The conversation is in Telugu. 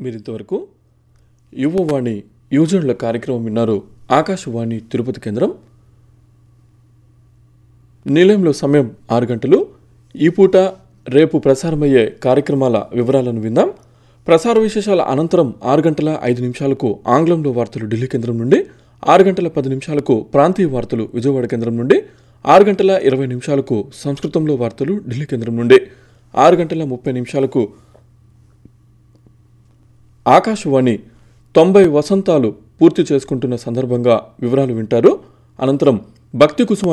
మీరు ఇంతవరకు యువవాణి యువజనుల కార్యక్రమం విన్నారు ఆకాశవాణి తిరుపతి కేంద్రం నిలయంలో సమయం ఆరు గంటలు ఈ పూట రేపు ప్రసారమయ్యే కార్యక్రమాల వివరాలను విందాం ప్రసార విశేషాల అనంతరం ఆరు గంటల ఐదు నిమిషాలకు ఆంగ్లంలో వార్తలు ఢిల్లీ కేంద్రం నుండి ఆరు గంటల పది నిమిషాలకు ప్రాంతీయ వార్తలు విజయవాడ కేంద్రం నుండి ఆరు గంటల ఇరవై నిమిషాలకు సంస్కృతంలో వార్తలు ఢిల్లీ కేంద్రం నుండి ఆరు గంటల ముప్పై నిమిషాలకు ఆకాశవాణి తొంభై వసంతాలు పూర్తి చేసుకుంటున్న సందర్భంగా వివరాలు వింటారు అనంతరం భక్తి కుసుమ